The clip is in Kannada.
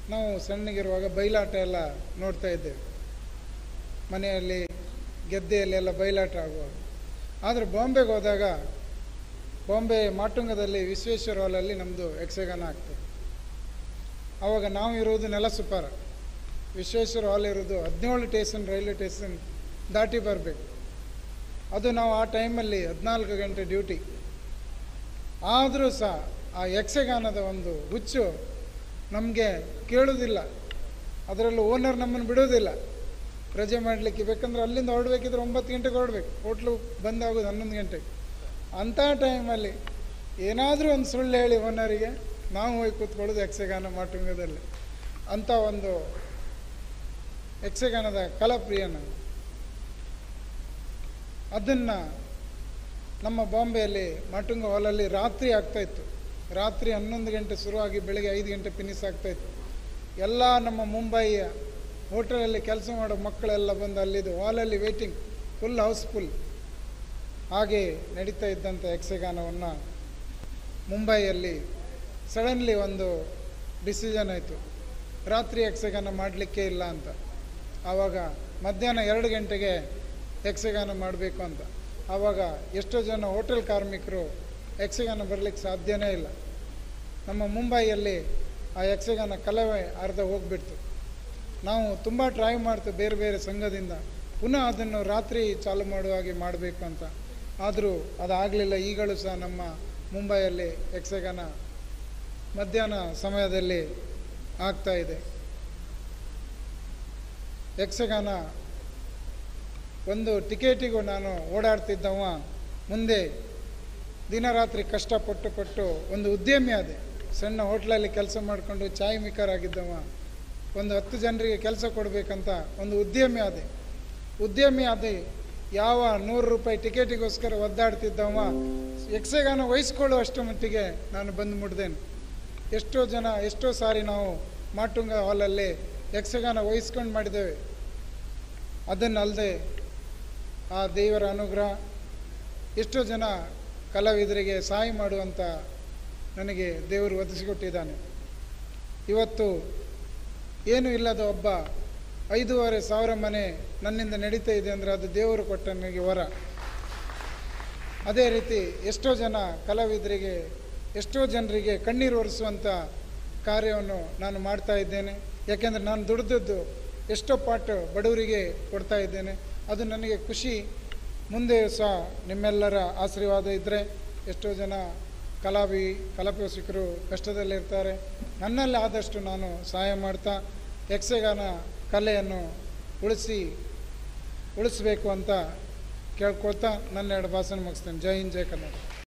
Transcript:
ನಾವು ಸಣ್ಣಗಿರುವಾಗ ಬಯಲಾಟ ಎಲ್ಲ ನೋಡ್ತಾ ಇದ್ದೇವೆ ಮನೆಯಲ್ಲಿ ಗೆದ್ದೆಯಲ್ಲಿ ಎಲ್ಲ ಬಯಲಾಟ ಆಗುವಾಗ ಆದರೆ ಬಾಂಬೆಗೆ ಹೋದಾಗ ಬಾಂಬೆ ಮಾಟುಂಗದಲ್ಲಿ ವಿಶ್ವೇಶ್ವರ ಹಾಲಲ್ಲಿ ನಮ್ಮದು ಯಕ್ಷಗಾನ ಆಗ್ತದೆ ಆವಾಗ ನಾವು ಇರುವುದು ನೆಲಸುಪಾರ ವಿಶ್ವೇಶ್ವರ ಹಾಲ್ ಇರೋದು ಹದಿನೇಳು ಸ್ಟೇಷನ್ ರೈಲ್ವೆ ಸ್ಟೇಷನ್ ದಾಟಿ ಬರಬೇಕು ಅದು ನಾವು ಆ ಟೈಮಲ್ಲಿ ಹದಿನಾಲ್ಕು ಗಂಟೆ ಡ್ಯೂಟಿ ಆದರೂ ಸಹ ಆ ಯಕ್ಷಗಾನದ ಒಂದು ಹುಚ್ಚು ನಮಗೆ ಕೇಳೋದಿಲ್ಲ ಅದರಲ್ಲೂ ಓನರ್ ನಮ್ಮನ್ನು ಬಿಡೋದಿಲ್ಲ ರಜೆ ಮಾಡಲಿಕ್ಕೆ ಬೇಕಂದ್ರೆ ಅಲ್ಲಿಂದ ಹೊರಡ್ಬೇಕಿದ್ರೆ ಒಂಬತ್ತು ಗಂಟೆಗೆ ಹೊರಡ್ಬೇಕು ಹೋಟ್ಲು ಬಂದಾಗೋದು ಹನ್ನೊಂದು ಗಂಟೆಗೆ ಅಂಥ ಟೈಮಲ್ಲಿ ಏನಾದರೂ ಒಂದು ಸುಳ್ಳು ಹೇಳಿ ಓನರಿಗೆ ನಾವು ಹೋಗಿ ಕೂತ್ಕೊಳ್ಳೋದು ಯಕ್ಷಗಾನ ಮಾಟುಂಗದಲ್ಲಿ ಅಂಥ ಒಂದು ಯಕ್ಷಗಾನದ ಕಲಾಪ್ರಿಯ ನಾನು ಅದನ್ನು ನಮ್ಮ ಬಾಂಬೆಯಲ್ಲಿ ಮಾಟುಂಗ ಹಾಲಲ್ಲಿ ರಾತ್ರಿ ಆಗ್ತಾಯಿತ್ತು ರಾತ್ರಿ ಹನ್ನೊಂದು ಗಂಟೆ ಶುರುವಾಗಿ ಬೆಳಗ್ಗೆ ಐದು ಗಂಟೆ ಫಿನಿಸ್ ಆಗ್ತಾಯಿತ್ತು ಎಲ್ಲ ನಮ್ಮ ಮುಂಬಯಿಯ ಹೋಟೆಲಲ್ಲಿ ಕೆಲಸ ಮಾಡೋ ಮಕ್ಕಳೆಲ್ಲ ಬಂದು ಅಲ್ಲಿದ್ದು ಹಾಲಲ್ಲಿ ವೇಟಿಂಗ್ ಫುಲ್ ಹೌಸ್ಫುಲ್ ಹಾಗೆ ನಡೀತಾ ಇದ್ದಂಥ ಯಕ್ಷಗಾನವನ್ನು ಮುಂಬೈಯಲ್ಲಿ ಸಡನ್ಲಿ ಒಂದು ಡಿಸಿಷನ್ ಆಯಿತು ರಾತ್ರಿ ಯಕ್ಷಗಾನ ಮಾಡಲಿಕ್ಕೆ ಇಲ್ಲ ಅಂತ ಆವಾಗ ಮಧ್ಯಾಹ್ನ ಎರಡು ಗಂಟೆಗೆ ಯಕ್ಷಗಾನ ಮಾಡಬೇಕು ಅಂತ ಆವಾಗ ಎಷ್ಟೋ ಜನ ಹೋಟೆಲ್ ಕಾರ್ಮಿಕರು ಯಕ್ಷಗಾನ ಬರಲಿಕ್ಕೆ ಸಾಧ್ಯನೇ ಇಲ್ಲ ನಮ್ಮ ಮುಂಬೈಯಲ್ಲಿ ಆ ಯಕ್ಷಗಾನ ಕಲವೇ ಅರ್ಧ ಹೋಗ್ಬಿಡ್ತು ನಾವು ತುಂಬ ಟ್ರೈ ಮಾಡ್ತು ಬೇರೆ ಬೇರೆ ಸಂಘದಿಂದ ಪುನಃ ಅದನ್ನು ರಾತ್ರಿ ಚಾಲು ಮಾಡುವ ಹಾಗೆ ಮಾಡಬೇಕು ಅಂತ ಆದರೂ ಅದಾಗಲಿಲ್ಲ ಈಗಲೂ ಸಹ ನಮ್ಮ ಮುಂಬೈಯಲ್ಲಿ ಯಕ್ಷಗಾನ ಮಧ್ಯಾಹ್ನ ಸಮಯದಲ್ಲಿ ಆಗ್ತಾ ಇದೆ ಯಕ್ಷಗಾನ ಒಂದು ಟಿಕೆಟಿಗೂ ನಾನು ಓಡಾಡ್ತಿದ್ದವ ಮುಂದೆ ದಿನರಾತ್ರಿ ಕಷ್ಟಪಟ್ಟು ಪಟ್ಟು ಒಂದು ಉದ್ಯಮಿ ಆದೆ ಸಣ್ಣ ಹೋಟ್ಲಲ್ಲಿ ಕೆಲಸ ಮಾಡಿಕೊಂಡು ಚಾಯ್ ಮೇಕರ್ ಆಗಿದ್ದವ ಒಂದು ಹತ್ತು ಜನರಿಗೆ ಕೆಲಸ ಕೊಡಬೇಕಂತ ಒಂದು ಉದ್ಯಮಿ ಆದೆ ಉದ್ಯಮಿ ಆದೆ ಯಾವ ನೂರು ರೂಪಾಯಿ ಟಿಕೆಟಿಗೋಸ್ಕರ ಒದ್ದಾಡ್ತಿದ್ದವ ಯಕ್ಷಗಾನ ವಹಿಸ್ಕೊಳ್ಳುವಷ್ಟು ಮಟ್ಟಿಗೆ ನಾನು ಬಂದು ಮುಟ್ಟಿದ್ದೇನೆ ಎಷ್ಟೋ ಜನ ಎಷ್ಟೋ ಸಾರಿ ನಾವು ಮಾಟುಂಗ ಹಾಲಲ್ಲಿ ಯಕ್ಷಗಾನ ವಹಿಸ್ಕೊಂಡು ಮಾಡಿದ್ದೇವೆ ಅದನ್ನಲ್ಲದೆ ಆ ದೇವರ ಅನುಗ್ರಹ ಎಷ್ಟೋ ಜನ ಕಲಾವಿದರಿಗೆ ಸಹಾಯ ಮಾಡುವಂಥ ನನಗೆ ದೇವರು ಒದಗಿಸಿಕೊಟ್ಟಿದ್ದಾನೆ ಇವತ್ತು ಏನೂ ಇಲ್ಲದ ಒಬ್ಬ ಐದೂವರೆ ಸಾವಿರ ಮನೆ ನನ್ನಿಂದ ನಡೀತಾ ಇದೆ ಅಂದರೆ ಅದು ದೇವರು ಕೊಟ್ಟ ನನಗೆ ವರ ಅದೇ ರೀತಿ ಎಷ್ಟೋ ಜನ ಕಲಾವಿದರಿಗೆ ಎಷ್ಟೋ ಜನರಿಗೆ ಕಣ್ಣೀರು ಒರೆಸುವಂಥ ಕಾರ್ಯವನ್ನು ನಾನು ಮಾಡ್ತಾ ಇದ್ದೇನೆ ಯಾಕೆಂದರೆ ನಾನು ದುಡಿದದ್ದು ಎಷ್ಟೋ ಪಾಠ ಬಡವರಿಗೆ ಕೊಡ್ತಾ ಇದ್ದೇನೆ ಅದು ನನಗೆ ಖುಷಿ ಮುಂದೆ ಸಹ ನಿಮ್ಮೆಲ್ಲರ ಆಶೀರ್ವಾದ ಇದ್ದರೆ ಎಷ್ಟೋ ಜನ ಕಲಾವಿ ಕಲಾಪೋಷಕರು ಕಷ್ಟದಲ್ಲಿರ್ತಾರೆ ನನ್ನಲ್ಲಿ ಆದಷ್ಟು ನಾನು ಸಹಾಯ ಮಾಡ್ತಾ ಯಕ್ಷಗಾನ ಕಲೆಯನ್ನು ಉಳಿಸಿ ಉಳಿಸ್ಬೇಕು ಅಂತ ಕೇಳ್ಕೊಳ್ತಾ ನನ್ನ ಎರಡು ಭಾಷಣ ಮುಗಿಸ್ತೇನೆ ಜೈ ಹಿಂದ್ ಜೈ ಕನ್ನಡ